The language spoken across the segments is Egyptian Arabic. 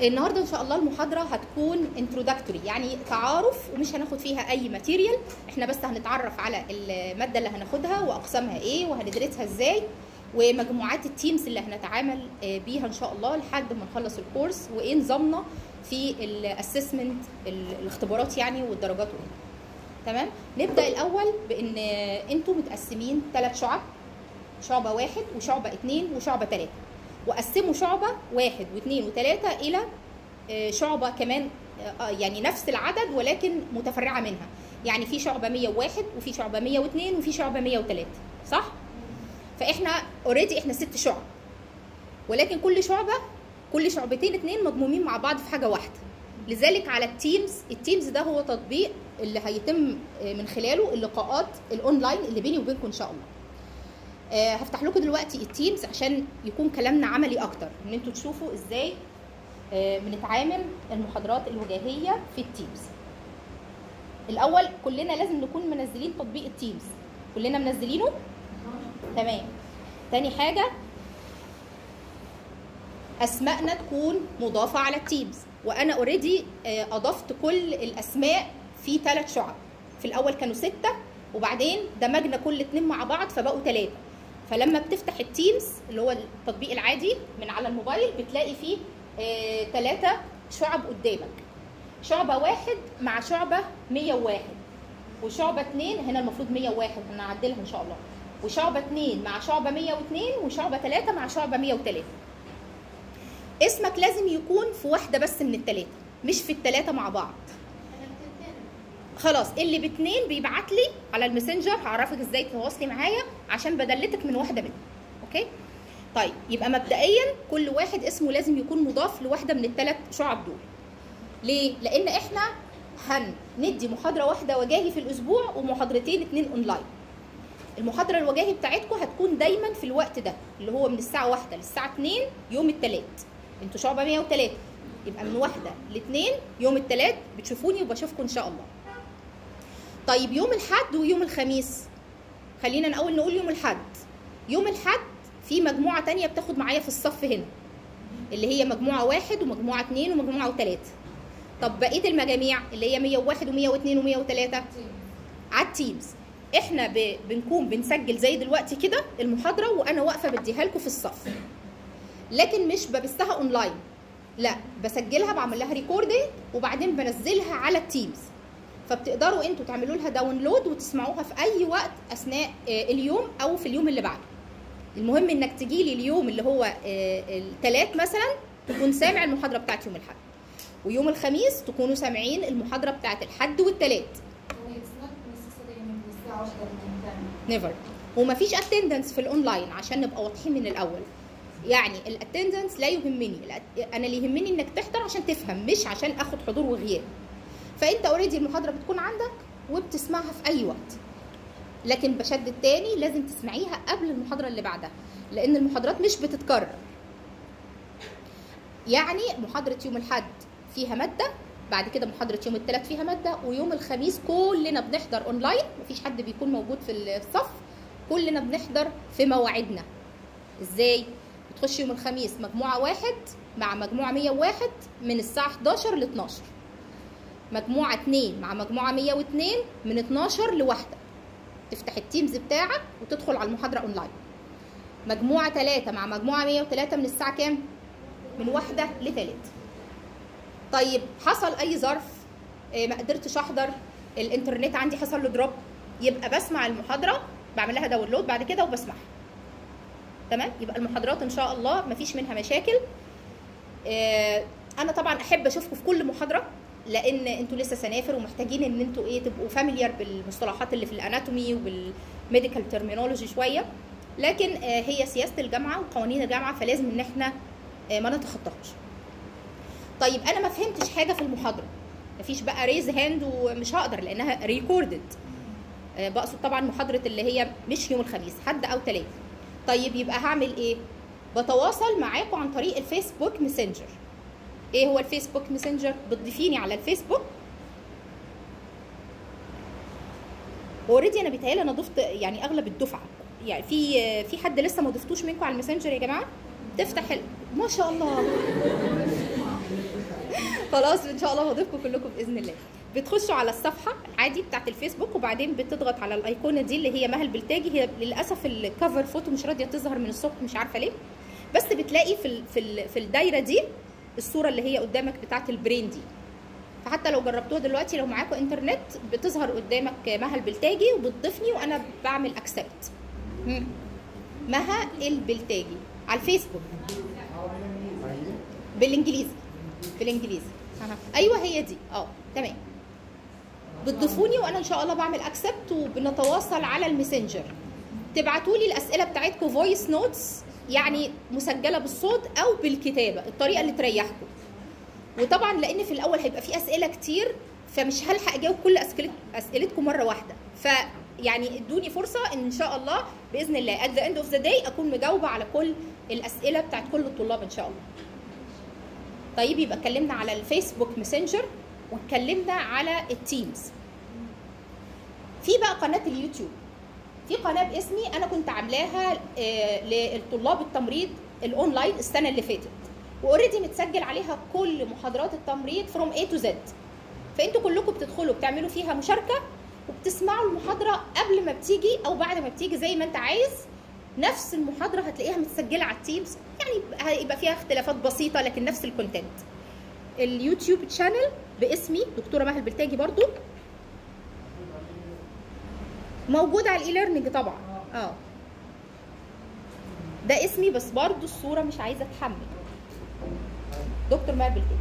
النهارده ان شاء الله المحاضره هتكون انتروداكتوري يعني تعارف ومش هناخد فيها اي ماتيريال احنا بس هنتعرف على الماده اللي هناخدها واقسامها ايه وهندرسها ازاي ومجموعات التيمز اللي هنتعامل بيها ان شاء الله لحد ما نخلص الكورس وايه نظامنا في الاسسمنت الاختبارات يعني والدرجات وايه تمام نبدا الاول بان انتوا متقسمين ثلاث شعب شعبه واحد وشعبه اثنين وشعبه ثلاثه وقسموا شعبه واحد واثنين وثلاثه الى شعبه كمان يعني نفس العدد ولكن متفرعه منها يعني في شعبه 101 وفي شعبه 102 وفي شعبه 103 صح فاحنا اوريدي احنا ست شعب ولكن كل شعبه كل شعبتين اتنين مضمومين مع بعض في حاجه واحده لذلك على التيمز التيمز ده هو تطبيق اللي هيتم من خلاله اللقاءات الاونلاين اللي بيني وبينكم ان شاء الله آه هفتح لكم دلوقتي التيمز عشان يكون كلامنا عملي اكتر ان انتوا تشوفوا ازاي آه بنتعامل المحاضرات الوجاهيه في التيمز الاول كلنا لازم نكون منزلين تطبيق التيمز كلنا منزلينه تمام تاني حاجه اسمائنا تكون مضافه على التيمز وانا اوريدي آه اضفت كل الاسماء في ثلاث شعب في الاول كانوا سته وبعدين دمجنا كل اتنين مع بعض فبقوا ثلاثه فلما بتفتح التيمز اللي هو التطبيق العادي من على الموبايل بتلاقي فيه ثلاثة آه شعب قدامك شعبة واحد مع شعبة 101 وشعبة اتنين هنا المفروض 101 هنعدلها ان شاء الله وشعبة اتنين مع شعبة 102 وشعبة ثلاثة مع شعبة 103 اسمك لازم يكون في واحدة بس من الثلاثة مش في الثلاثة مع بعض خلاص اللي باتنين بيبعت لي على الماسنجر هعرفك ازاي تتواصلي معايا عشان بدلتك من واحده منهم اوكي طيب يبقى مبدئيا كل واحد اسمه لازم يكون مضاف لواحده من الثلاث شعب دول ليه لان احنا هندي محاضره واحده وجاهي في الاسبوع ومحاضرتين اتنين اونلاين المحاضره الوجاهي بتاعتكم هتكون دايما في الوقت ده اللي هو من الساعه واحدة للساعه 2 يوم الثلاث انتوا شعبه 103 يبقى من واحدة لاثنين يوم الثلاث بتشوفوني وبشوفكم ان شاء الله طيب يوم الحد ويوم الخميس خلينا الاول نقول يوم الحد يوم الحد في مجموعه تانية بتاخد معايا في الصف هنا اللي هي مجموعه واحد ومجموعه اتنين ومجموعه وثلاثه طب بقيه المجاميع اللي هي 101 و102 و103 على التيمز احنا ب... بنكون بنسجل زي دلوقتي كده المحاضره وانا واقفه بديها لكم في الصف لكن مش ببثها اونلاين لا بسجلها بعمل لها ريكوردنج وبعدين بنزلها على التيمز فبتقدروا انتوا تعملوا لها داونلود وتسمعوها في اي وقت اثناء اليوم او في اليوم اللي بعده المهم انك تجي لي اليوم اللي هو الثلاث مثلا تكون سامع المحاضره بتاعت يوم الاحد ويوم الخميس تكونوا سامعين المحاضره بتاعت الحد والثلاث نيفر ومفيش اتندنس في الاونلاين عشان نبقى واضحين من الاول يعني الاتندنس لا يهمني انا اللي يهمني انك تحضر عشان تفهم مش عشان اخد حضور وغياب فانت اوريدي المحاضره بتكون عندك وبتسمعها في اي وقت لكن بشد التاني لازم تسمعيها قبل المحاضره اللي بعدها لان المحاضرات مش بتتكرر يعني محاضره يوم الاحد فيها ماده بعد كده محاضره يوم الثلاث فيها ماده ويوم الخميس كلنا بنحضر اونلاين مفيش حد بيكون موجود في الصف كلنا بنحضر في مواعيدنا ازاي بتخش يوم الخميس مجموعه واحد مع مجموعه 101 من الساعه 11 ل 12 مجموعة 2 مع مجموعة 102 من 12 لواحدة تفتح التيمز بتاعك وتدخل على المحاضرة اونلاين مجموعة 3 مع مجموعة 103 من الساعة كام؟ من واحدة لثلاثة طيب حصل أي ظرف ما قدرتش أحضر الإنترنت عندي حصل له دروب يبقى بسمع المحاضرة بعمل لها داونلود بعد كده وبسمعها تمام يبقى المحاضرات إن شاء الله مفيش منها مشاكل أنا طبعا أحب أشوفكم في كل محاضرة لان انتوا لسه سنافر ومحتاجين ان انتوا ايه تبقوا فاميليار بالمصطلحات اللي في الاناتومي وبالميديكال ترمينولوجي شويه لكن هي سياسه الجامعه وقوانين الجامعه فلازم ان احنا ما نتخطاهاش طيب انا ما فهمتش حاجه في المحاضره مفيش بقى ريز هاند ومش هقدر لانها ريكوردد بقصد طبعا محاضره اللي هي مش يوم الخميس حد او ثلاث طيب يبقى هعمل ايه بتواصل معاكم عن طريق الفيسبوك ماسنجر ايه هو الفيسبوك ماسنجر بتضيفيني على الفيسبوك اوريدي انا بيتهيألي انا ضفت يعني اغلب الدفعه يعني في في حد لسه ما ضفتوش منكم على الماسنجر يا جماعه تفتح ال... ما شاء الله خلاص ان شاء الله هضيفكم كلكم باذن الله بتخشوا على الصفحه عادي بتاعت الفيسبوك وبعدين بتضغط على الايقونه دي اللي هي مها البلتاجي هي للاسف الكفر فوتو مش راضيه تظهر من الصبح مش عارفه ليه بس بتلاقي في ال في ال في الدايره دي الصوره اللي هي قدامك بتاعت البرين دي فحتى لو جربتوها دلوقتي لو معاكم انترنت بتظهر قدامك مها البلتاجي وبتضيفني وانا بعمل اكسبت مها البلتاجي على الفيسبوك بالانجليزي بالانجليزي أها. ايوه هي دي اه تمام بتضيفوني وانا ان شاء الله بعمل اكسبت وبنتواصل على الماسنجر تبعتوا لي الاسئله بتاعتكم فويس نوتس يعني مسجله بالصوت او بالكتابه الطريقه اللي تريحكم وطبعا لان في الاول هيبقى في اسئله كتير فمش هلحق اجاوب كل أسئلت- اسئلتكم مره واحده فيعني ادوني فرصه ان ان شاء الله باذن الله at the end of the day اكون مجاوبه على كل الاسئله بتاعت كل الطلاب ان شاء الله طيب يبقى اتكلمنا على الفيسبوك ماسنجر واتكلمنا على التيمز في بقى قناه اليوتيوب في قناه باسمي انا كنت عاملاها آه، للطلاب التمريض الاونلاين السنه اللي فاتت واوريدي متسجل عليها كل محاضرات التمريض فروم A تو زد فانتوا كلكم بتدخلوا بتعملوا فيها مشاركه وبتسمعوا المحاضره قبل ما بتيجي او بعد ما بتيجي زي ما انت عايز نفس المحاضره هتلاقيها متسجله على التيمز يعني هيبقى فيها اختلافات بسيطه لكن نفس الكونتنت اليوتيوب تشانل باسمي دكتوره مها البلتاجي برضو موجود على الاي ليرنينج طبعا اه ده اسمي بس برضو الصوره مش عايزه اتحمل دكتور مها البلتاجي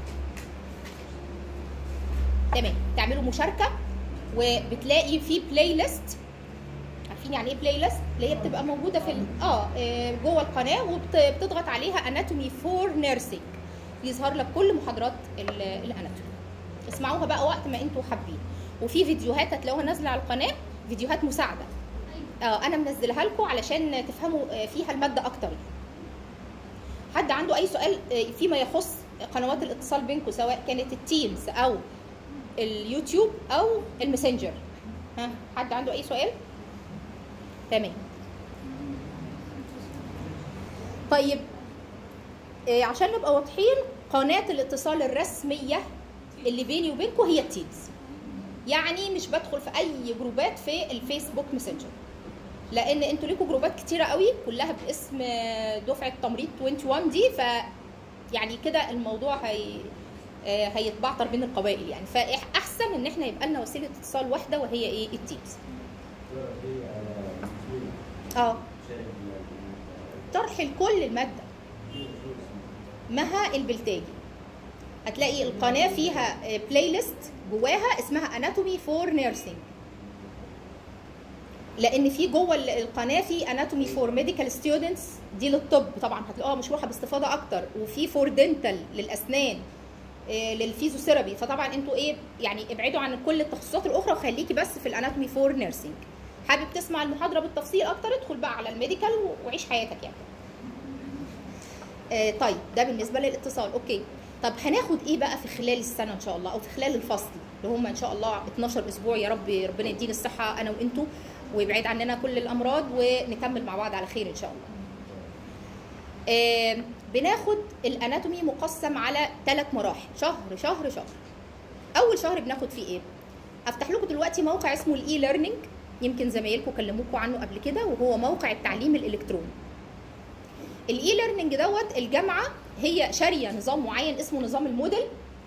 تمام تعملوا مشاركه وبتلاقي في بلاي ليست عارفين يعني ايه بلاي ليست اللي هي بتبقى موجوده في ال- اه آه، جوه القناه وبتضغط عليها اناتومي فور نيرسينج يظهر لك كل محاضرات ال- الاناتومي اسمعوها بقى وقت ما انتوا حابين وفي فيديوهات هتلاقوها نازله على القناه فيديوهات مساعده اه انا منزلها لكم علشان تفهموا آه، فيها الماده اكتر حد عنده اي سؤال آه، فيما يخص قنوات الاتصال بينكم سواء كانت التيمز او اليوتيوب او الماسنجر ها حد عنده اي سؤال تمام طيب إيه عشان نبقى واضحين قناة الاتصال الرسمية اللي بيني وبينكم هي التيمز يعني مش بدخل في اي جروبات في الفيسبوك ماسنجر لان انتوا ليكوا جروبات كتيره قوي كلها باسم دفعه تمريض 21 دي ف يعني كده الموضوع هي آه، هيتبعتر بين القبائل يعني فاحسن ان احنا يبقى لنا وسيله اتصال واحده وهي ايه التيمز اه طرح لكل الماده مها البلتاجي هتلاقي القناه فيها بلاي ليست جواها اسمها اناتومي فور نيرسينج لان في جوه ال- القناه في اناتومي فور ميديكال ستودنتس دي للطب طبعا هتلاقوها مشروحه باستفاضه اكتر وفي فور دنتال للاسنان آه، للفيزيوثيرابي فطبعا انتوا ايه يعني ابعدوا عن كل التخصصات الاخرى وخليكي بس في الاناتومي فور نيرسينج حابب تسمع المحاضره بالتفصيل اكتر ادخل بقى على الميديكال وعيش حياتك يعني آه، طيب ده بالنسبه للاتصال اوكي طب هناخد ايه بقى في خلال السنه ان شاء الله او في خلال الفصل اللي هم ان شاء الله 12 اسبوع يا رب ربنا يدينا الصحه انا وانتوا ويبعد عننا كل الامراض ونكمل مع بعض على خير ان شاء الله آه، بناخد الاناتومي مقسم على ثلاث مراحل شهر شهر شهر اول شهر بناخد فيه ايه هفتح لكم دلوقتي موقع اسمه الاي ليرنينج يمكن زمايلكم كلموكم عنه قبل كده وهو موقع التعليم الالكتروني الاي ليرنينج دوت الجامعه هي شاريه نظام معين اسمه نظام الموديل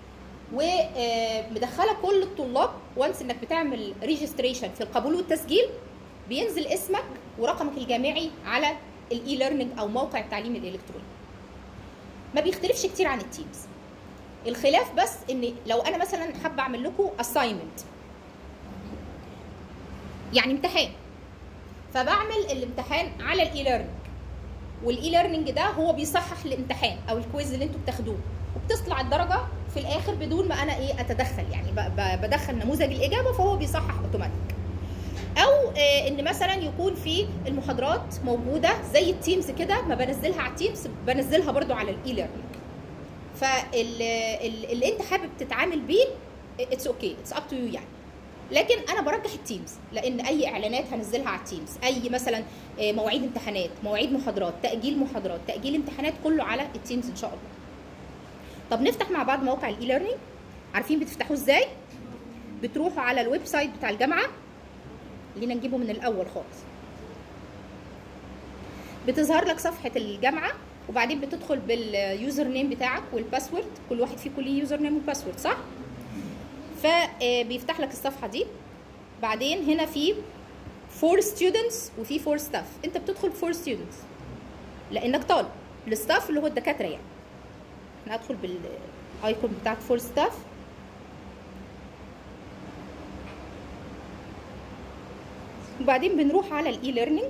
ومدخله كل الطلاب وانس انك بتعمل ريجستريشن في القبول والتسجيل بينزل اسمك ورقمك الجامعي على الاي ليرنينج او موقع التعليم الالكتروني ما بيختلفش كتير عن التيمز الخلاف بس ان لو انا مثلا حابه اعمل لكم اساينمنت يعني امتحان فبعمل الامتحان على الاي ليرنينج والاي ليرنينج ده هو بيصحح الامتحان او الكويز اللي انتوا بتاخدوه وبتطلع الدرجه في الاخر بدون ما انا ايه اتدخل يعني ب- ب- بدخل نموذج الاجابه فهو بيصحح اوتوماتيك او آه، ان مثلا يكون في المحاضرات موجوده زي التيمز كده ما بنزلها على التيمز بنزلها برضو على الاي ليرنينج فاللي انت حابب تتعامل بيه اتس اوكي اتس اب تو يو يعني لكن انا برجح التيمز لان اي اعلانات هنزلها على التيمز اي مثلا آه، مواعيد امتحانات مواعيد محاضرات تاجيل محاضرات تاجيل امتحانات كله على التيمز ان شاء الله طب نفتح مع بعض موقع الاي ليرنينج عارفين بتفتحوه ازاي بتروحوا على الويب سايت بتاع الجامعه خلينا نجيبه من الاول خالص بتظهر لك صفحه الجامعه وبعدين بتدخل باليوزر نيم بتاعك والباسورد كل واحد فيكم ليه يوزر نيم وباسورد صح فبيفتح لك الصفحه دي بعدين هنا في فور ستودنتس وفي فور ستاف انت بتدخل فور ستودنتس لانك طالب الستاف اللي هو الدكاتره يعني انا ادخل بالايكون بتاعت فور ستاف وبعدين بنروح على الاي ليرنينج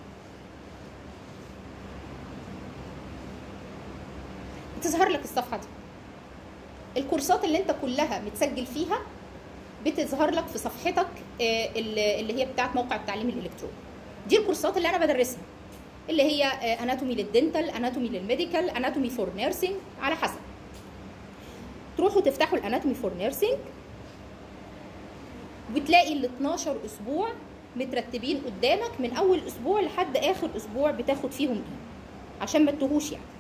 بتظهر لك الصفحه دي الكورسات اللي انت كلها متسجل فيها بتظهر لك في صفحتك آه، اللي اللي هي بتاعت موقع التعليم الالكتروني دي الكورسات اللي انا بدرسها اللي هي اناتومي للدنتال اناتومي للميديكال اناتومي فور نيرسينج على حسب تروحوا تفتحوا الاناتومي فور نيرسينج وتلاقي ال 12 اسبوع مترتبين قدامك من اول اسبوع لحد اخر اسبوع بتاخد فيهم ايه عشان ما تتوهوش يعني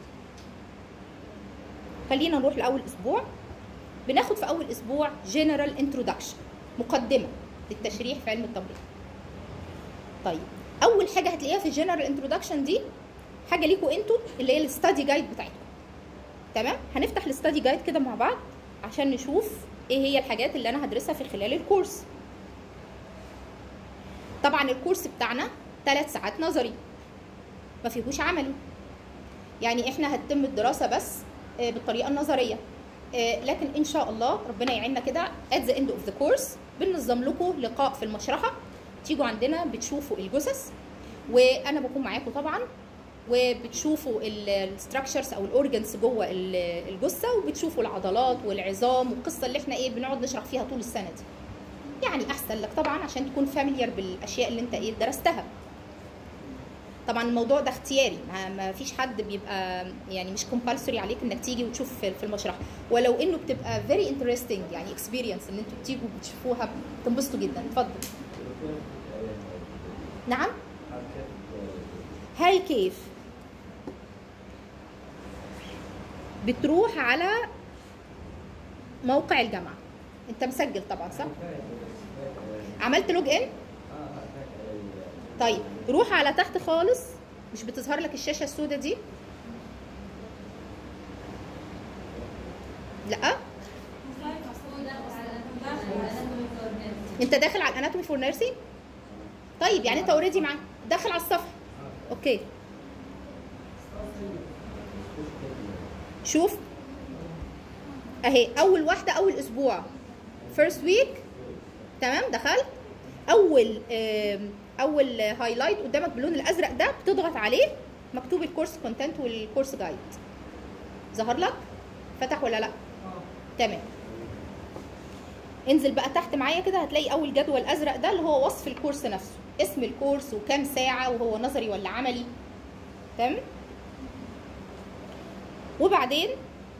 خلينا نروح لاول اسبوع بناخد في اول اسبوع جنرال انترودكشن مقدمه للتشريح في علم التمريض طيب اول حاجه هتلاقيها في الجنرال انترودكشن دي حاجه ليكوا انتوا اللي هي الستادي جايد بتاعتكم تمام هنفتح الستادي جايد كده مع بعض عشان نشوف ايه هي الحاجات اللي انا هدرسها في خلال الكورس طبعا الكورس بتاعنا ثلاث ساعات نظري ما فيهوش عملي يعني احنا هتتم الدراسه بس آه، بالطريقه النظريه آه، لكن ان شاء الله ربنا يعيننا كده at the end of the course بننظم لكم لقاء في المشرحه تيجوا عندنا بتشوفوا الجثث وانا بكون معاكم طبعا وبتشوفوا الستراكشرز او الاورجنز جوه ال- الجثه وبتشوفوا العضلات والعظام والقصه اللي احنا ايه بنقعد نشرح فيها طول السنه دي يعني احسن لك طبعا عشان تكون فاميليار بالاشياء اللي انت ايه درستها طبعا الموضوع ده اختياري ما, ما فيش حد بيبقى يعني مش كومبالسوري عليك انك تيجي وتشوف في, في المشرحه ولو انه بتبقى فيري انترستنج يعني اكسبيرينس ان انتوا بتيجوا بتشوفوها بتنبسطوا جدا اتفضل نعم هاي كيف بتروح على موقع الجامعه انت مسجل طبعا صح عملت لوج ان طيب روح على تحت خالص مش بتظهر لك الشاشه السوداء دي لا انت داخل على الاناتومي فور نيرسينج طيب يعني انت اوريدي معاك داخل على الصفحه اوكي شوف اهي اول واحده اول اسبوع فيرست ويك تمام دخلت اول آم، اول هايلايت قدامك باللون الازرق ده بتضغط عليه مكتوب الكورس كونتنت والكورس جايد ظهر لك فتح ولا لا تمام انزل بقى تحت معايا كده هتلاقي اول جدول ازرق ده اللي هو وصف الكورس نفسه اسم الكورس وكام ساعه وهو نظري ولا عملي تمام وبعدين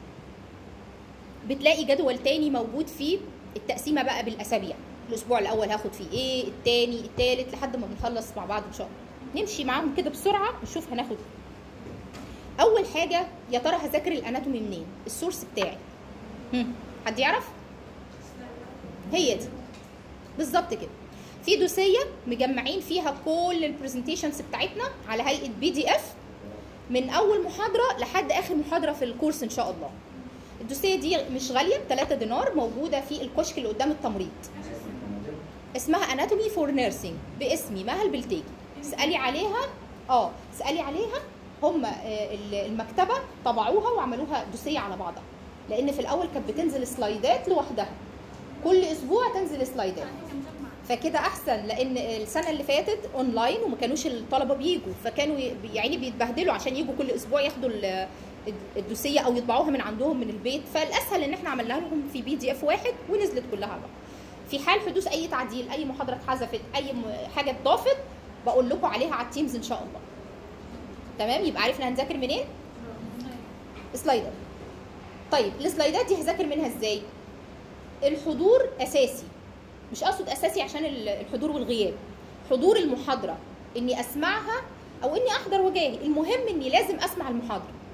بتلاقي جدول تاني موجود فيه التقسيمه بقى بالاسابيع الاسبوع الاول هاخد فيه ايه التاني التالت لحد ما بنخلص مع بعض ان شاء الله نمشي معاهم كده بسرعه نشوف هناخد إيه. اول حاجه يا ترى هذاكر الاناتومي منين السورس بتاعي هم، حد يعرف هي دي بالظبط كده في دوسيه مجمعين فيها كل البرزنتيشنز بتاعتنا على هيئه بي دي اف من اول محاضره لحد اخر محاضره في الكورس ان شاء الله الدوسيه دي مش غاليه ب 3 دينار موجوده في الكشك اللي قدام التمريض اسمها اناتومي فور نيرسينج باسمي مها البلتيجي اسالي عليها اه اسالي عليها هم آه، ال- المكتبه طبعوها وعملوها دوسيه على بعضها لان في الاول كانت بتنزل سلايدات لوحدها كل اسبوع تنزل سلايدات فكده احسن لان السنه اللي فاتت اونلاين وما كانوش الطلبه بيجوا فكانوا ي- يعني بيتبهدلوا عشان يجوا كل اسبوع ياخدوا ال- الدوسيه او يطبعوها من عندهم من البيت فالاسهل ان احنا عملناها لهم في بي دي اف واحد ونزلت كلها على بعض في حال حدوث اي تعديل اي محاضره اتحذفت اي م- حاجه اتضافت بقول لكم عليها على التيمز ان شاء الله تمام يبقى عرفنا هنذاكر منين سلايدر طيب السلايدات دي هذاكر منها ازاي الحضور اساسي مش اقصد اساسي عشان ال- الحضور والغياب حضور المحاضره اني اسمعها او اني احضر وجاهي المهم اني لازم اسمع المحاضره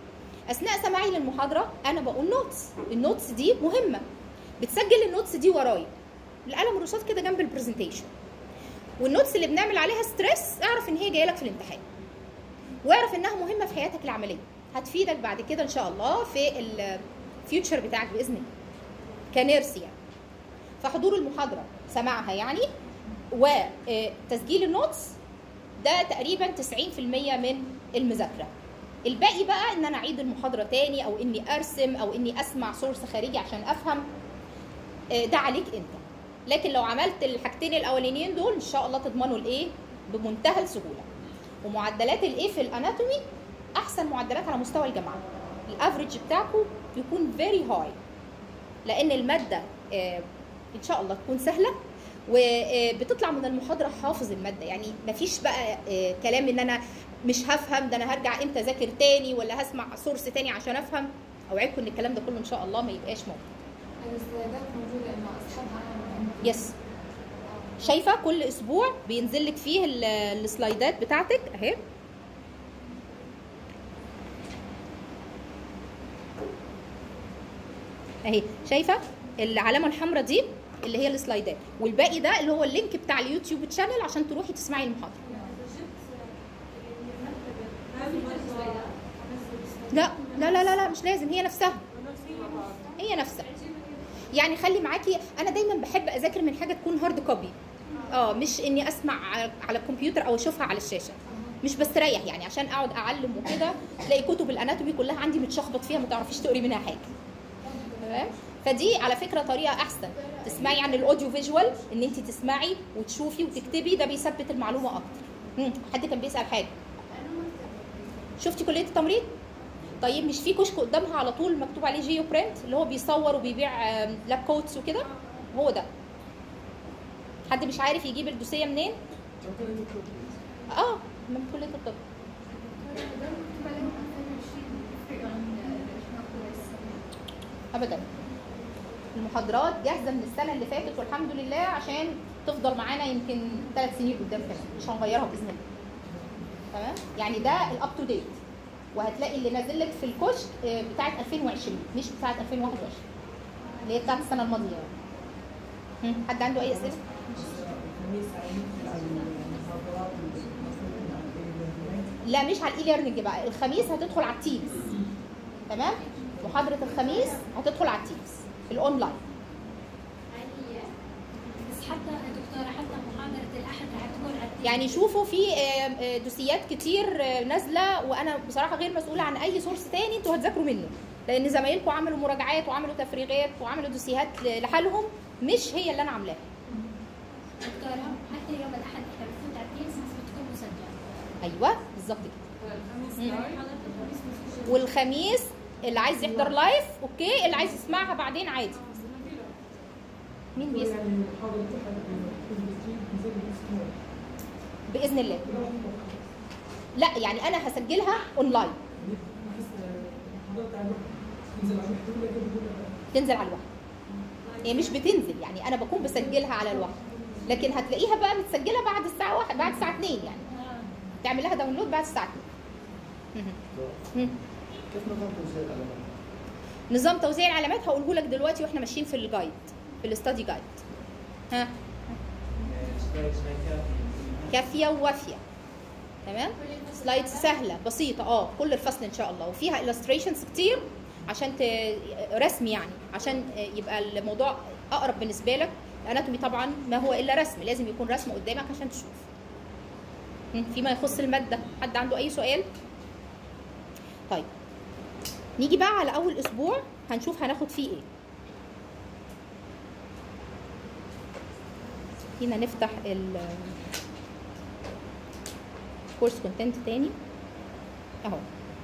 اثناء سماعي للمحاضره انا بقول نوتس النوتس دي مهمه بتسجل النوتس دي ورايا القلم الرصاص كده جنب البرزنتيشن والنوتس اللي بنعمل عليها ستريس اعرف ان هي جايه لك في الامتحان واعرف انها مهمه في حياتك العمليه هتفيدك بعد كده ان شاء الله في الفيوتشر بتاعك باذن الله كنيرس يعني فحضور المحاضره سماعها يعني وتسجيل النوتس ده تقريبا 90% من المذاكره الباقي بقى ان انا اعيد المحاضره تاني او اني ارسم او اني اسمع سورس خارجي عشان افهم آه، ده عليك انت لكن لو عملت الحاجتين الاولانيين دول ان شاء الله تضمنوا الايه بمنتهى السهوله ومعدلات الايه في الاناتومي احسن معدلات على مستوى الجامعه الافريج بتاعكم يكون فيري هاي لان الماده آه، ان شاء الله تكون سهله وبتطلع من المحاضره حافظ الماده يعني مفيش بقى آه، كلام ان انا مش هفهم ده انا هرجع امتى اذاكر تاني ولا هسمع سورس تاني عشان افهم اوعدكم ان الكلام ده كله ان شاء الله ما يبقاش موجود السلايدات موجودة إنه أسحبها أنا من عندي. يس شايفه كل اسبوع بينزل لك فيه ال- السلايدات بتاعتك اهي اهي شايفه العلامه الحمراء دي اللي هي السلايدات والباقي ده اللي هو اللينك بتاع اليوتيوب تشانل عشان تروحي تسمعي المحاضره لا لا لا لا, لا مش لازم هي نفسها هي نفسها يعني خلي معاكي انا دايما بحب اذاكر من حاجه تكون هارد كوبي اه مش اني اسمع على على الكمبيوتر او اشوفها على الشاشه مش بستريح يعني عشان اقعد اعلم وكده تلاقي كتب الاناتومي كلها عندي متشخبط فيها ما تعرفيش تقري منها حاجه تمام فدي على فكره طريقه احسن تسمعي عن الاوديو فيجوال ان انت تسمعي وتشوفي وتكتبي ده بيثبت المعلومه اكتر مم. حد كان بيسال حاجه شفتي كليه التمريض طيب مش في كشك قدامها على طول مكتوب عليه جيو برنت اللي هو بيصور وبيبيع آم، لاب كوتس وكده هو ده حد مش عارف يجيب الدوسيه منين اه من كليه الطب ابدا المحاضرات جاهزه من السنه اللي فاتت والحمد لله عشان تفضل معانا يمكن ثلاث سنين قدام كمان مش هنغيرها باذن الله تمام يعني ده الاب تو ديت وهتلاقي اللي نازل لك في الكشك آه، بتاعت 2020 مش بتاعت 2021 اللي هي بتاعت السنه الماضيه يعني. هم، حد عنده اي اسئله؟ لا مش على الاي ليرنينج بقى الخميس هتدخل على التيمز تمام محاضره الخميس هتدخل على التيمز الاونلاين بس حتى دكتورة حتى محاضرة الأحد رح تكون على التيم. يعني شوفوا في آه، آه، دوسيات كتير آه، نازله وانا بصراحه غير مسؤوله عن اي سورس تاني انتوا هتذاكروا منه لان زمايلكم عملوا مراجعات وعملوا تفريغات وعملوا دوسيهات ل- لحالهم مش هي اللي انا عاملاها دكتورة حتى يوم الأحد احنا بنفوت على التيمز بس بتكون مسجلة. ايوه بالظبط كده مم. محاضرة الخميس مسجلة. والخميس اللي عايز يحضر لايف اوكي اللي عايز يسمعها بعدين عادي مين بيسمع باذن الله لا يعني انا هسجلها اونلاين تنزل على الواحد هي مش بتنزل يعني انا بكون بسجلها على الواحد لكن هتلاقيها بقى متسجله بعد الساعه واحد بعد الساعه 2 يعني آه. تعمل لها داونلود بعد الساعه 2 مهم. كيف نظام توزيع العلامات؟ نظام توزيع العلامات هقوله لك دلوقتي واحنا ماشيين في الجايد في الاستادي جايد ها كافيه ووافيه تمام سلايدز سهله بسيطه اه كل الفصل ان شاء الله وفيها illustrations كتير عشان ت... رسم يعني عشان يبقى الموضوع اقرب بالنسبه لك الاناتومي طبعا ما هو الا رسم لازم يكون رسم قدامك عشان تشوف هم، فيما يخص الماده حد عنده اي سؤال طيب نيجي بقى على اول اسبوع هنشوف هناخد فيه ايه هنا نفتح ال كورس كونتنت تاني اهو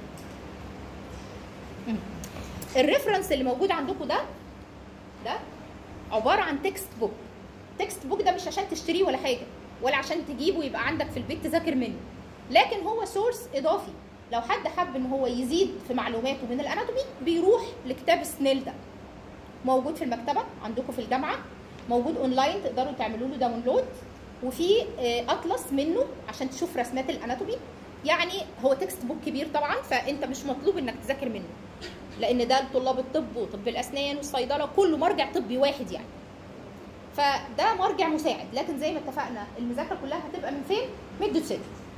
مم. الريفرنس اللي موجود عندكم ده ده عباره عن تكست بوك تكست بوك ده مش عشان تشتريه ولا حاجه ولا عشان تجيبه يبقى عندك في البيت تذاكر منه لكن هو سورس اضافي لو حد حب ان هو يزيد في معلوماته من الاناتومي بيروح لكتاب سنيل ده موجود في المكتبه عندكم في الجامعه موجود اونلاين تقدروا تعملوا له داونلود وفي آه، اطلس منه عشان تشوف رسمات الاناتومي يعني هو تكست بوك كبير طبعا فانت مش مطلوب انك تذاكر منه لان ده لطلاب الطب وطب الاسنان والصيدله كله مرجع طبي واحد يعني فده مرجع مساعد لكن زي ما اتفقنا المذاكره كلها هتبقى من فين من الدوسيت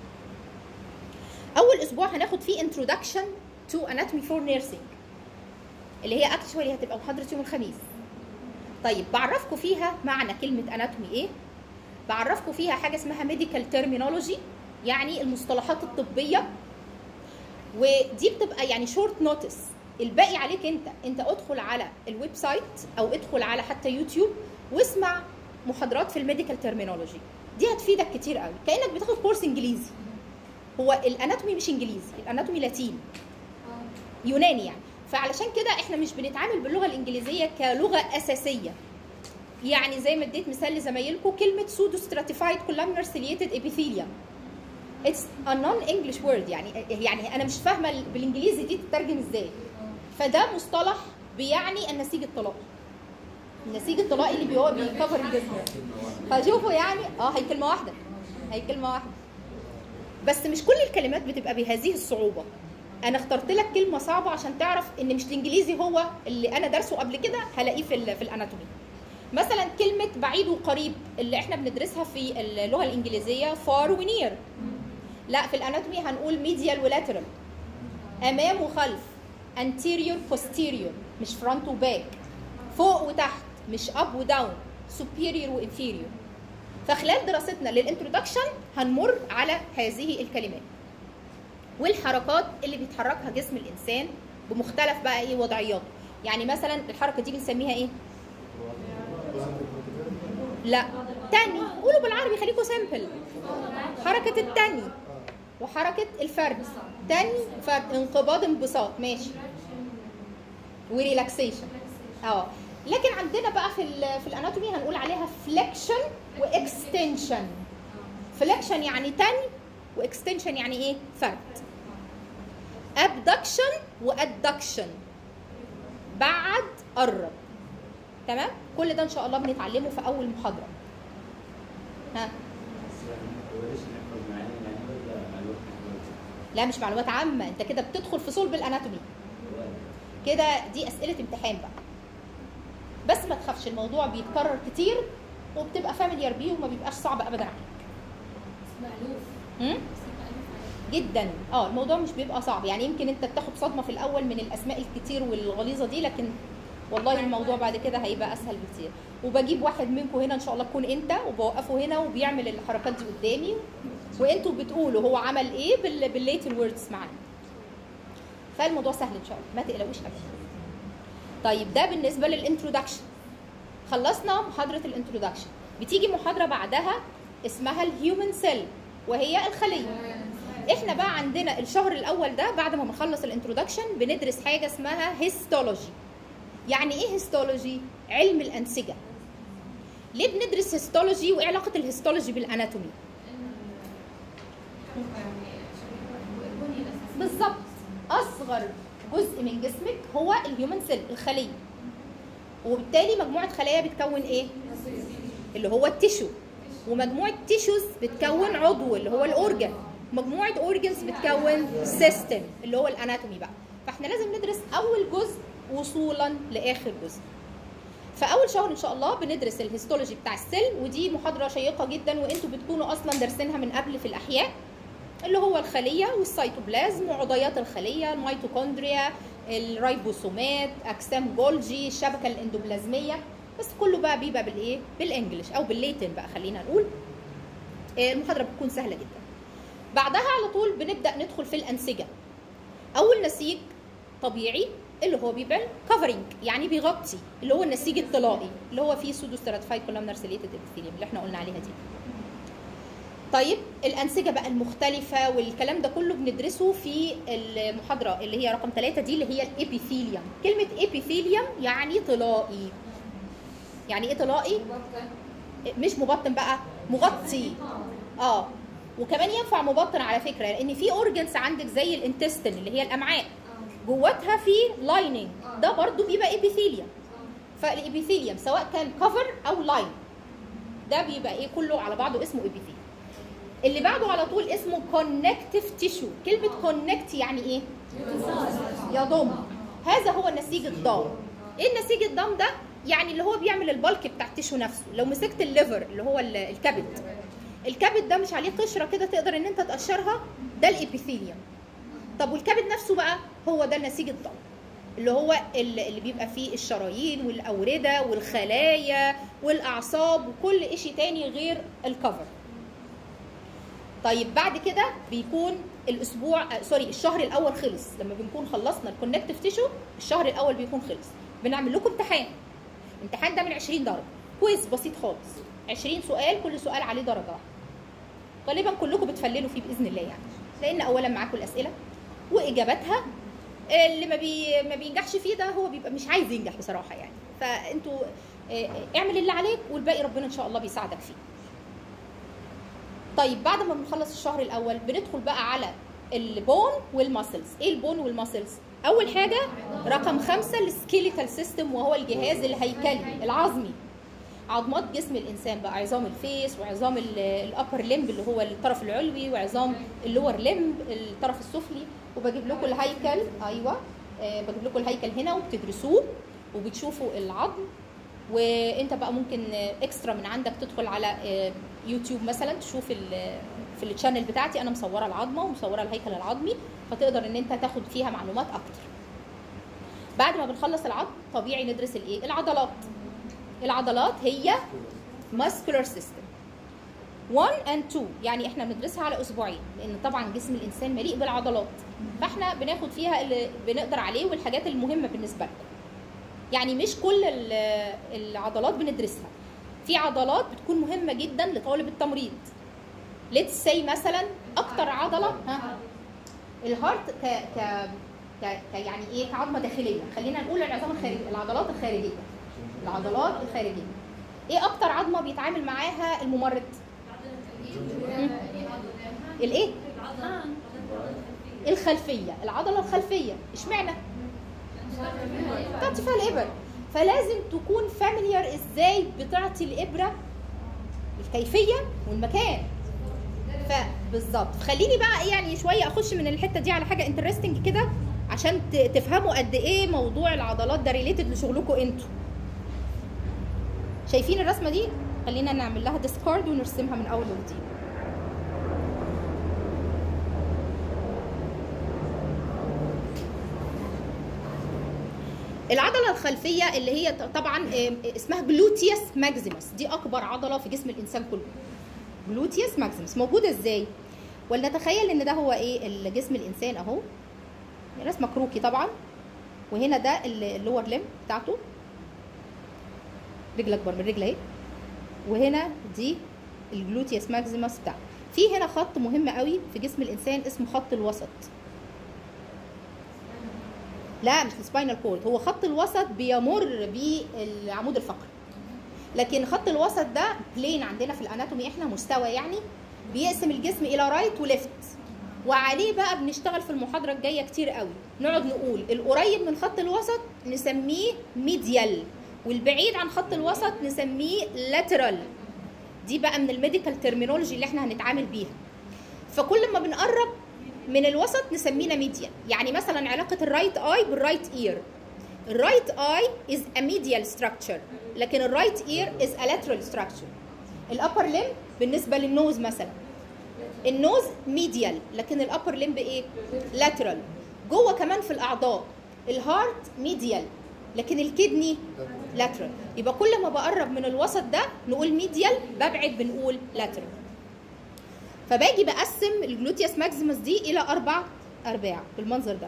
اول اسبوع هناخد فيه introduction to anatomy for nursing اللي هي اكشوالي هتبقى محاضره يوم الخميس طيب بعرفكم فيها معنى كلمه اناتومي ايه بعرفكم فيها حاجه اسمها ميديكال ترمينولوجي يعني المصطلحات الطبيه ودي بتبقى يعني شورت نوتس الباقي عليك انت انت ادخل على الويب سايت او ادخل على حتى يوتيوب واسمع محاضرات في الميديكال ترمينولوجي دي هتفيدك كتير قوي كانك بتاخد كورس انجليزي هو الاناتومي مش انجليزي الاناتومي لاتيني يوناني يعني فعلشان كده احنا مش بنتعامل باللغه الانجليزيه كلغه اساسيه يعني زي ما اديت مثال لزمايلكم كلمه سودو ستراتيفايد كولامنر سيليتد ابيثيليوم اتس ا نون انجلش وورد يعني يعني انا مش فاهمه ال- بالانجليزي دي تترجم ازاي فده مصطلح بيعني النسيج الطلائي النسيج الطلائي اللي بيو- بيكفر الجسم فشوفوا يعني اه هي كلمه واحده هي كلمه واحده بس مش كل الكلمات بتبقى بهذه الصعوبه انا اخترت لك كلمه صعبه عشان تعرف ان مش الانجليزي هو اللي انا دارسه قبل كده هلاقيه في ال- في الاناتومي مثلا كلمه بعيد وقريب اللي احنا بندرسها في اللغه الانجليزيه فار ونير لا في الاناتومي هنقول ميديال ولاترال امام وخلف anterior posterior مش فرونت وباك فوق وتحت مش اب وداون superior وانفيريور فخلال دراستنا للانترودكشن هنمر على هذه الكلمات والحركات اللي بيتحركها جسم الانسان بمختلف بقى ايه وضعياته يعني مثلا الحركه دي بنسميها ايه لا تاني قولوا بالعربي خليكم سامبل حركه التاني وحركه الفرد تاني فرد انقباض انبساط ماشي وريلاكسيشن اه لكن عندنا بقى في ال في الاناتومي هنقول عليها فليكشن واكستنشن فليكشن يعني تاني واكستنشن يعني ايه فرد ابدكشن وادكشن بعد قرب تمام كل ده ان شاء الله بنتعلمه في اول محاضره ها لا مش معلومات عامه انت كده بتدخل في صلب الاناتومي كده دي اسئله امتحان بقى بس ما تخافش الموضوع بيتكرر كتير وبتبقى فاميليار بيه وما بيبقاش صعب ابدا عليك مألوف هم؟ مألوف عليه جدا اه الموضوع مش بيبقى صعب يعني يمكن انت بتاخد صدمه في الاول من الاسماء الكتير والغليظه دي لكن والله الموضوع بعد كده هيبقى اسهل بكتير وبجيب واحد منكم هنا ان شاء الله تكون انت وبوقفه هنا وبيعمل الحركات دي قدامي وانتوا بتقولوا هو عمل ايه بال بالليتل ووردز معانا فالموضوع سهل ان شاء الله ما تقلقوش ابدا طيب ده بالنسبه للانترودكشن خلصنا محاضره الانترودكشن بتيجي محاضره بعدها اسمها الهيومن سيل وهي الخليه احنا بقى عندنا الشهر الاول ده بعد ما بنخلص الانترودكشن بندرس حاجه اسمها هيستولوجي يعني ايه هيستولوجي علم الانسجه ليه بندرس هيستولوجي وايه علاقه الهيستولوجي بالاناتومي بالظبط اصغر جزء من جسمك هو الهيومن سيل الخليه وبالتالي مجموعه خلايا بتكون ايه اللي هو التيشو ومجموعه تيشوز بتكون عضو اللي هو الاورجن مجموعه اورجنز بتكون سيستم اللي هو الاناتومي بقى فاحنا لازم ندرس اول جزء وصولا لاخر جزء فاول شهر ان شاء الله بندرس الهيستولوجي بتاع السيل ودي محاضره شيقه جدا وانتوا بتكونوا اصلا دارسينها من قبل في الاحياء اللي هو الخليه والسيتوبلازم وعضيات الخليه الميتوكوندريا الرايبوسومات اجسام جولجي الشبكه الاندوبلازميه بس كله بقى بيبقى بالايه بالانجلش او بالليتن بقى خلينا نقول آه، المحاضره بتكون سهله جدا بعدها على طول بنبدا ندخل في الانسجه اول نسيج طبيعي اللي هو بيبقى كفرنج يعني بيغطي اللي هو النسيج الطلائي اللي هو فيه سودو ستراتيفايد كولامنر سيليتد ابيثيليوم اللي احنا قلنا عليها دي طيب الانسجه بقى المختلفه والكلام ده كله بندرسه في المحاضره اللي هي رقم ثلاثة دي اللي هي الابيثيليوم كلمه ابيثيليوم يعني طلائي يعني ايه طلائي مش مبطن بقى مغطي اه وكمان ينفع مبطن على فكره لان في اورجنز عندك زي الانتستين اللي هي الامعاء جواتها في لايننج ده برضو بيبقى ابيثيليوم فالابيثيليوم سواء كان كفر او لاين ده بيبقى ايه كله على بعضه اسمه ابيثيليوم اللي بعده على طول اسمه كونكتيف تيشو كلمه كونكت يعني ايه يضم هذا هو النسيج الضام ايه النسيج الضام ده يعني اللي هو بيعمل البلك بتاع التيشو نفسه لو مسكت الليفر اللي هو ال- الكبد الكبد ده مش عليه قشره كده تقدر ان انت تقشرها ده الابيثيليوم طب والكبد نفسه بقى هو ده النسيج الضم اللي هو ال- اللي بيبقى فيه الشرايين والاورده والخلايا والاعصاب وكل شيء تاني غير الكفر طيب بعد كده بيكون الاسبوع آه، سوري الشهر الاول خلص لما بنكون خلصنا الكونكتيف تيشو الشهر الاول بيكون خلص بنعمل لكم امتحان الامتحان ده من 20 درجه كويس بسيط خالص 20 سؤال كل سؤال عليه درجه واحده غالبا كلكم بتفللوا فيه باذن الله يعني لان اولا معاكم الاسئله واجاباتها اللي ما بي ما بينجحش فيه ده هو بيبقى مش عايز ينجح بصراحه يعني فانتوا آه، اعمل اللي عليك والباقي ربنا ان شاء الله بيساعدك فيه طيب بعد ما بنخلص الشهر الاول بندخل بقى على البون والماسلز ايه البون والماسلز اول حاجه رقم خمسة السكيليتال سيستم وهو الجهاز الهيكلي العظمي عظمات جسم الانسان بقى عظام الفيس وعظام الابر لمب اللي هو الطرف العلوي وعظام اللور لمب الطرف السفلي وبجيب لكم الهيكل ايوه آه، بجيب لكم الهيكل هنا وبتدرسوه وبتشوفوا العظم وانت بقى ممكن اكسترا من عندك تدخل على آه، يوتيوب مثلا تشوف ال- في الشانل بتاعتي انا مصوره العظمه ومصوره الهيكل العظمي فتقدر ان انت تاخد فيها معلومات اكتر بعد ما بنخلص العظم طبيعي ندرس الايه العضلات العضلات هي muscular system 1 and 2 يعني احنا بندرسها على اسبوعين لان طبعا جسم الانسان مليء بالعضلات فاحنا بناخد فيها اللي بنقدر عليه والحاجات المهمه بالنسبه لنا يعني مش كل ال- العضلات بندرسها في عضلات بتكون مهمه جدا لطالب التمريض ليتس سي مثلا اكتر عضله ها الهارت ك ك ك ك- يعني ايه كعظمه داخليه خلينا نقول العظام الخارجيه العضلات الخارجيه العضلات الخارجيه ايه اكتر عظمه بيتعامل معاها الممرض مم. الايه الخلفيه العضله الخلفيه اشمعنى تعطي فيها الابر فلازم تكون فاميليار ازاي بتعطي الابره الكيفيه والمكان فبالظبط خليني بقى إيه يعني شويه اخش من الحته دي على حاجه انترستنج كده عشان ت- تفهموا قد ايه موضوع العضلات ده ريليتد لشغلكم انتوا شايفين الرسمه دي خلينا نعمل لها ديسكارد ونرسمها من اول وجديد العضله الخلفيه اللي هي ط- طبعا آم، اسمها جلوتيوس ماكسيموس دي اكبر عضله في جسم الانسان كله جلوتيوس ماكسيموس موجوده ازاي ولنتخيل ان ده هو ايه ال- جسم الانسان اهو رسمه كروكي طبعا وهنا ده ال- اللور ليم بتاعته رجل اكبر من رجل اهي وهنا دي الجلوتيوس ماكسيموس بتاعه في هنا خط مهم قوي في جسم الانسان اسمه خط الوسط لا مش السباينال كورد هو خط الوسط بيمر بالعمود الفقري لكن خط الوسط ده بلين عندنا في الاناتومي احنا مستوى يعني بيقسم الجسم الى رايت وليفت وعليه بقى بنشتغل في المحاضره الجايه كتير قوي نقعد نقول القريب من خط الوسط نسميه ميديال والبعيد عن خط الوسط نسميه لاترال دي بقى من الميديكال ترمينولوجي اللي احنا هنتعامل بيها فكل ما بنقرب من الوسط نسمينا ميديال يعني مثلا علاقه الرايت اي بالرايت اير الرايت اي از ا ميديال ستراكشر لكن الرايت اير از ا لاترال ستراكشر الابر ليم بالنسبه للنوز مثلا النوز ميديال لكن الابر ليمب ايه لاترال جوه كمان في الاعضاء الهارت ميديال لكن الكدني لاترال يبقى كل ما بقرب من الوسط ده نقول ميديال ببعد بنقول لاترال فباجي بقسم الجلوتيوس ماكسيموس دي الى اربع ارباع بالمنظر ده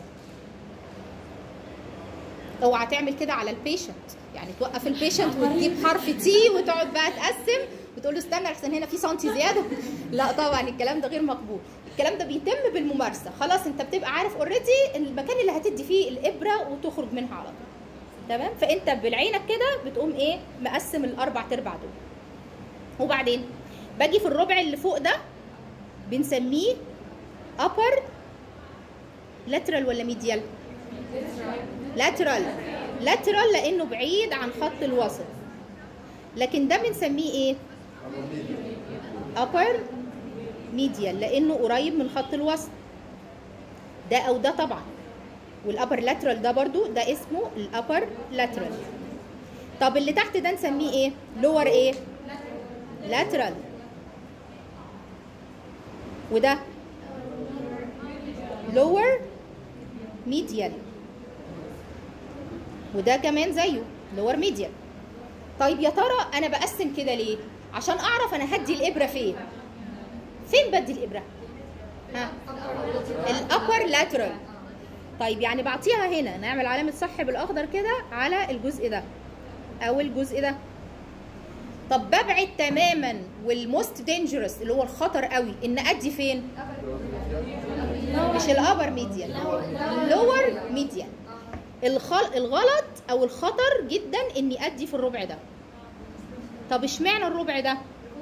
اوعى تعمل كده على البيشنت يعني توقف البيشنت وتجيب حرف تي وتقعد بقى تقسم وتقول له استنى احسن هنا في سنتي زياده لا طبعا الكلام ده غير مقبول الكلام ده بيتم بالممارسه خلاص انت بتبقى عارف اوريدي المكان اللي هتدي فيه الابره وتخرج منها على طول تمام فانت بالعينك كده بتقوم ايه مقسم الاربع تربع دول وبعدين باجي في الربع اللي فوق ده بنسميه upper lateral ولا medial lateral lateral لانه بعيد عن خط الوسط لكن ده بنسميه ايه upper ميديال لانه قريب من خط الوسط ده او ده طبعا والابر لاترال ده برضو ده اسمه الابر لاترال طب اللي تحت ده نسميه ايه لور ايه لاترال وده لور ميديال وده كمان زيه لور ميديال طيب يا ترى انا بقسم كده ليه عشان اعرف انا هدي الابره فين فين بدي الابره ها الابر لاترال طيب يعني بعطيها هنا نعمل علامه صح بالاخضر كده على الجزء ده او الجزء ده طب ببعد تماما والموست دينجرس اللي هو الخطر قوي ان ادي فين مش الابر ميديان اللور ميديان الخل... الغلط او الخطر جدا اني ادي في الربع ده طب اشمعنى الربع ده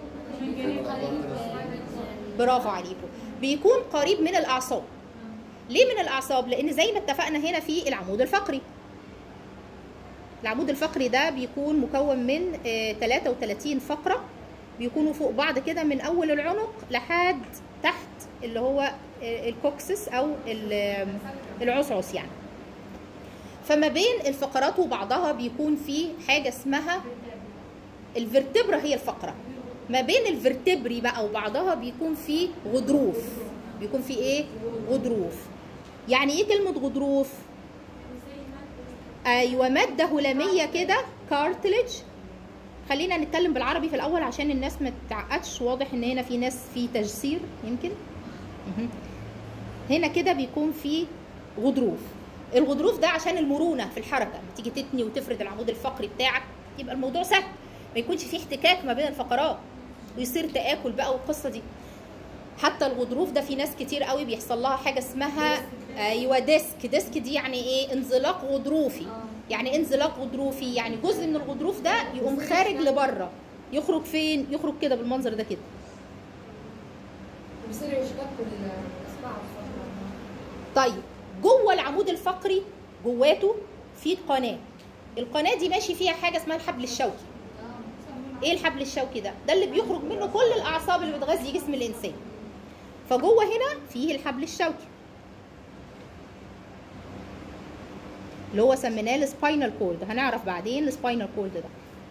برافو عليكم بيكون قريب من الاعصاب ليه من الاعصاب لان زي ما اتفقنا هنا في العمود الفقري العمود الفقري ده بيكون مكون من آه، 33 فقره بيكونوا فوق بعض كده من اول العنق لحد تحت اللي هو آه، الكوكسس او ال- آه، العصعص يعني فما بين الفقرات وبعضها بيكون في حاجه اسمها الفرتبرا هي الفقره ما بين الفرتبري بقى وبعضها بيكون في غضروف بيكون في ايه غضروف يعني ايه كلمه غضروف ايوه ماده هلاميه كده كارتلج خلينا نتكلم بالعربي في الاول عشان الناس ما تتعقدش واضح ان هنا في ناس في تجسير يمكن مهم. هنا كده بيكون في غضروف الغضروف ده عشان المرونه في الحركه لما تيجي تتني وتفرد العمود الفقري بتاعك يبقى الموضوع سهل ما يكونش فيه احتكاك ما بين الفقرات ويصير تاكل بقى والقصه دي حتى الغضروف ده في ناس كتير قوي بيحصل لها حاجه اسمها ايوه ديسك ديسك دي يعني ايه انزلاق غضروفي يعني إيه انزلاق غضروفي يعني جزء من الغضروف ده يقوم خارج لبره يخرج فين يخرج كده بالمنظر ده كده بيصيروا يشبكوا الاصبع الصغيرة. طيب جوه العمود الفقري جواته في قناه القناه دي ماشي فيها حاجه اسمها الحبل الشوكي ايه الحبل الشوكي ده ده اللي بيخرج منه كل الاعصاب اللي بتغذي جسم الانسان فجوه هنا فيه الحبل الشوكي اللي هو سميناه السباينال كورد هنعرف بعدين السباينال كورد ده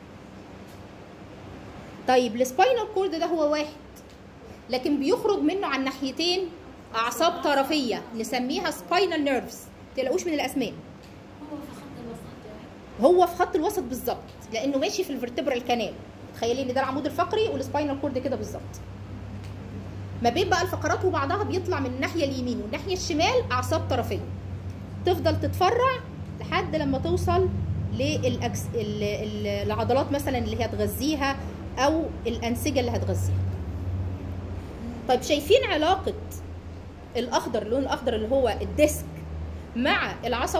طيب السباينال كورد ده هو واحد لكن بيخرج منه عن ناحيتين اعصاب طرفيه نسميها سباينال نيرفز تلاقوش من الاسماء هو في خط الوسط هو في خط الوسط بالظبط لانه ماشي في الفرتبرال كانال تخيلي ان ده العمود الفقري والسباينال كورد كده بالظبط ما بين بقى الفقرات وبعضها بيطلع من الناحيه اليمين والناحيه الشمال اعصاب طرفيه تفضل تتفرع لحد لما توصل للأكس... ال- ال- العضلات مثلا اللي هي هتغذيها او الانسجه اللي هتغذيها طيب شايفين علاقه الاخضر اللون الاخضر اللي هو الديسك مع العصب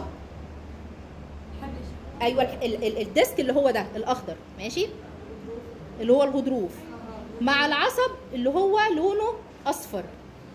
ايوه ال- ال- الديسك اللي هو ده الاخضر ماشي اللي هو الغضروف مع العصب اللي هو لونه اصفر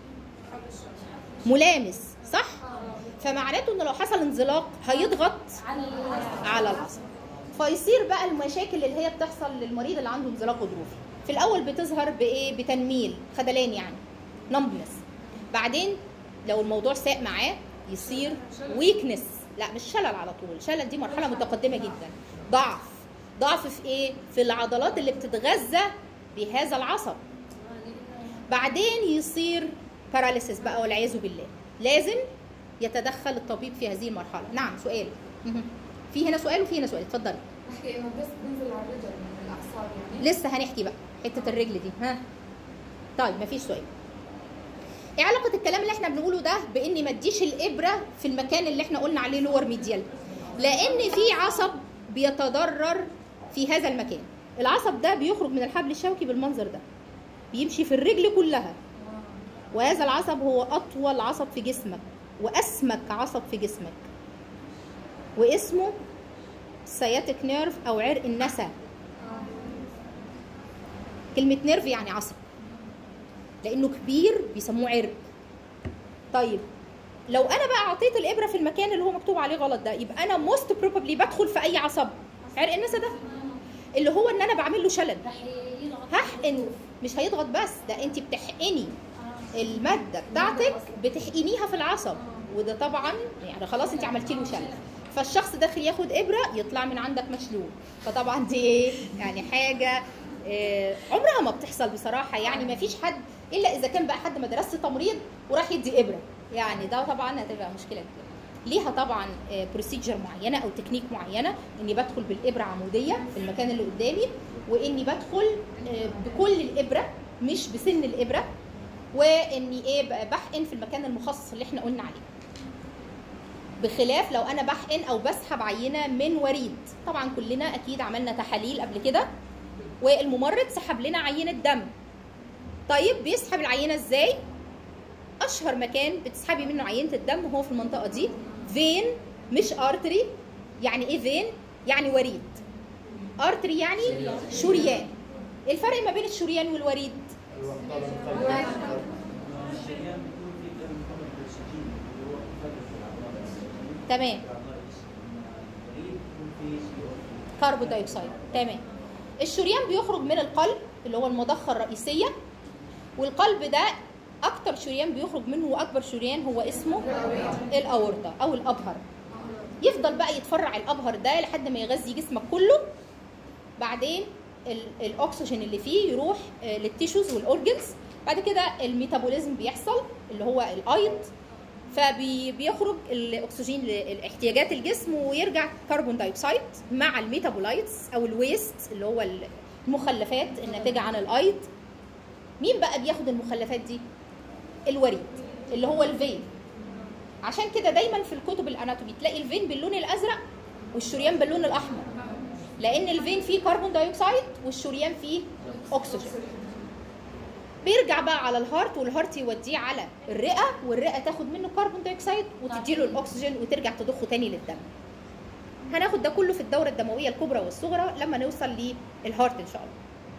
ملامس صح فمعناته ان لو حصل انزلاق هيضغط على ال- على العصب فيصير بقى المشاكل اللي هي بتحصل للمريض اللي عنده انزلاق غضروفي في الاول بتظهر بايه بتنميل خدلان يعني نمبنس بعدين لو الموضوع ساء معاه يصير ويكنس لا مش شلل على طول شلل دي مرحله متقدمه جدا ضعف ضعف في ايه في العضلات اللي بتتغذى بهذا العصب بعدين يصير باراليسيس بقى والعياذ بالله لازم يتدخل الطبيب في هذه المرحله نعم سؤال مهم. في هنا سؤال وفي هنا سؤال اتفضلي بحكي انه بس بنزل على الرجل من الاعصاب يعني لسه هنحكي بقى حته الرجل دي ها طيب مفيش سؤال ايه علاقه الكلام اللي احنا بنقوله ده باني ما اديش الابره في المكان اللي احنا قلنا عليه لور ميديال لان في عصب بيتضرر في هذا المكان العصب ده بيخرج من الحبل الشوكي بالمنظر ده بيمشي في الرجل كلها وهذا العصب هو اطول عصب في جسمك واسمك عصب في جسمك واسمه سياتيك نيرف او عرق النسا كلمة نيرف يعني عصب لأنه كبير بيسموه عرق طيب لو أنا بقى أعطيت الإبرة في المكان اللي هو مكتوب عليه غلط ده يبقى أنا موست بروبابلي بدخل في أي عصب عرق النسا ده اللي هو إن أنا بعمل له شلل راح يضغط هحقن مش هيضغط بس ده أنت بتحقني الماده بتاعتك بتحقنيها في العصب وده طبعا يعني خلاص انت عملتي له شل فالشخص داخل ياخد ابره يطلع من عندك مشلول فطبعا دي ايه يعني حاجه آه، عمرها ما بتحصل بصراحه يعني ما فيش حد الا اذا كان بقى حد مدرسه تمريض وراح يدي ابره يعني ده طبعا هتبقى مشكله كبيره ليها طبعا بروسيجر معينه او تكنيك معينه اني بدخل بالابره عموديه في المكان اللي قدامي واني بدخل آه، بكل الابره مش بسن الابره واني ايه ب- بحقن في المكان المخصص اللي احنا قلنا عليه بخلاف لو انا بحقن او بسحب عينه من وريد طبعا كلنا اكيد عملنا تحاليل قبل كده والممرض سحب لنا عينه دم طيب بيسحب العينه ازاي اشهر مكان بتسحبي منه عينه الدم هو في المنطقه دي فين مش ارتري يعني ايه فين يعني وريد ارتري يعني شريان الفرق ما بين الشريان والوريد الشريان بيكون في دم محمل بالاكسجين اللي هو مفرغ في الاعضاء تمام الوريد بيكون في سي او كربون دايوكسيد تمام الشريان بيخرج من القلب اللي هو المضخه الرئيسيه والقلب ده اكتر شريان بيخرج منه واكبر شريان هو اسمه الاورطه او الابهر يفضل بقى يتفرع الابهر ده لحد ما يغذي جسمك كله بعدين ال- الاكسجين اللي فيه يروح آه، للتيشوز والاورجنز بعد كده الميتابوليزم بيحصل اللي هو الايض فبيخرج الاكسجين لاحتياجات الجسم ويرجع كربون دايوكسيد مع الميتابولايتس او الويست اللي هو المخلفات الناتجه عن الايض مين بقى بياخد المخلفات دي الوريد اللي هو الفين عشان كده دايما في الكتب الاناتومي تلاقي الفين باللون الازرق والشريان باللون الاحمر لان الفين فيه كربون دايوكسيد والشريان فيه اكسجين بيرجع بقى على الهارت والهارت يوديه على الرئه والرئه تاخد منه كربون دايوكسيد وتديله الاكسجين وترجع تضخه تاني للدم هناخد ده كله في الدوره الدمويه الكبرى والصغرى لما نوصل للهارت ان شاء الله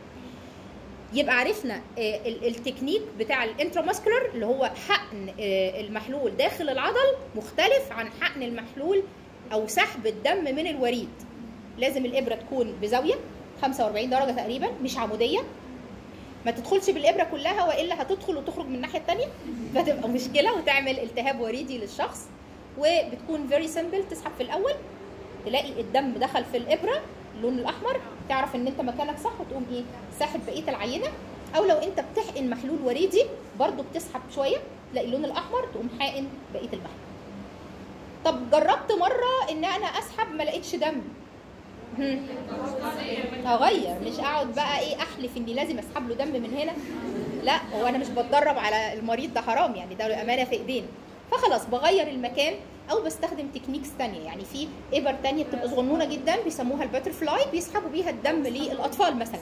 يبقى عرفنا آه، ال- التكنيك بتاع الانتراماسكولار اللي هو حقن آه، المحلول داخل العضل مختلف عن حقن المحلول او سحب الدم من الوريد لازم الابره تكون بزاويه 45 درجه تقريبا مش عموديه ما تدخلش بالابره كلها والا هتدخل وتخرج من الناحيه الثانيه فتبقى مشكله وتعمل التهاب وريدي للشخص وبتكون فيري سمبل تسحب في الاول تلاقي الدم دخل في الابره اللون الاحمر تعرف ان انت مكانك صح وتقوم ايه ساحب بقيه العينه او لو انت بتحقن محلول وريدي برضو بتسحب شويه تلاقي اللون الاحمر تقوم حاقن بقيه المحلول طب جربت مره ان انا اسحب ما لقيتش دم هم. اغير مش اقعد بقى ايه احلف اني لازم اسحب له دم من هنا لا هو انا مش بتدرب على المريض ده حرام يعني ده امانه في ايدينا فخلاص بغير المكان او بستخدم تكنيكس تانية يعني في ابر تانية بتبقى صغنونه جدا بيسموها الباتر فلاي بيسحبوا بيها الدم للاطفال مثلا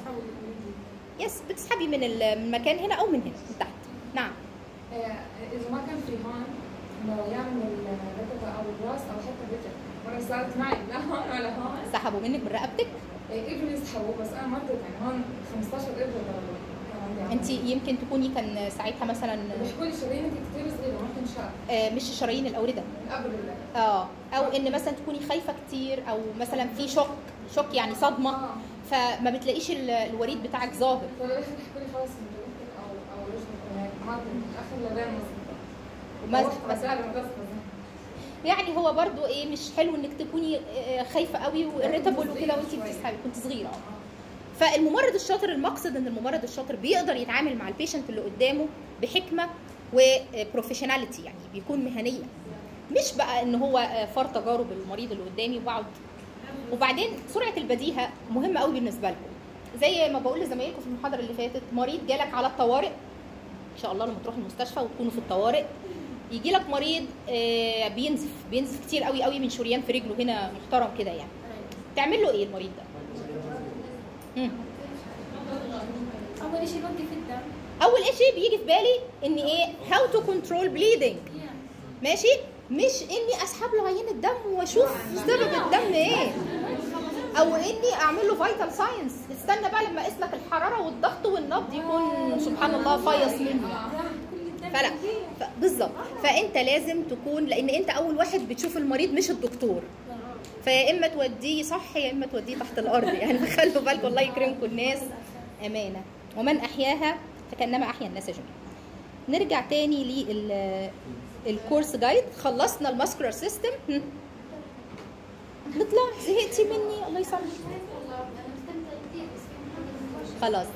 يس بتسحبي من ال- من المكان هنا او من هنا من تحت نعم آه، اذا ما كان في هون انه يعمل الركبه او الراس او حتى الرجل وانا صارت معي لا هون ولا هون سحبوا منك من رقبتك آه، قدروا يسحبوا بس انا ما قدرت يعني هون 15 ابره ضربوا كان عندي عمل. انت يمكن تكوني كان ساعتها مثلا بيحكوا لي شرايينك كثير صغيره ما كان شعر آه، مش شرايين الاورده من قبل ال- اه او ان مثلا تكوني خايفه كتير او مثلا في شوك شوك يعني صدمه اه فما بتلاقيش ال- الوريد بتاعك ظاهر فالاخر يحكوا لي خلص من رجلك او او رجلك هيك ما كنت اخر لبان مظبوط وما- روحت بس مسألة مقصقصة. يعني هو برضو ايه مش حلو انك تكوني آه، خايفه قوي واريتابل وكده وانت بتسحبي كنت صغيره اه فالممرض الشاطر المقصد ان الممرض الشاطر بيقدر يتعامل مع البيشنت اللي قدامه بحكمه وبروفيشناليتي يعني بيكون مهنيه مش بقى ان هو آه، فار تجارب المريض اللي قدامي وبقعد وبعدين سرعه البديهه مهمه قوي بالنسبه لكم زي ما بقول لزمايلكم في المحاضره اللي فاتت مريض جالك على الطوارئ ان شاء الله لما تروح المستشفى وتكونوا في الطوارئ يجي لك مريض آه، بينزف بينزف كتير قوي قوي من شريان في رجله هنا محترم كده يعني تعمل له ايه المريض ده مم. اول شيء بوقف الدم اول شيء بيجي في بالي ان ايه هاو تو كنترول بليدنج ماشي مش اني اسحب له عينه دم واشوف سبب الدم ايه او اني اعمل له فيتال ساينس استنى بقى لما اقيس لك الحراره والضغط والنبض يكون سبحان الله فيص منه فلا ف- بالظبط فانت لازم تكون لان انت اول واحد بتشوف المريض مش الدكتور فيا اما توديه صح يا اما توديه تحت الارض يعني خلوا بالكم الله يكرمكم الناس امانه ومن احياها فكانما احيا الناس جميعا نرجع تاني لل الكورس جايد خلصنا الماسكولار سيستم نطلع زهقتي مني الله يسامحك والله انا مستمتعه كثير بس في محاضره خلاص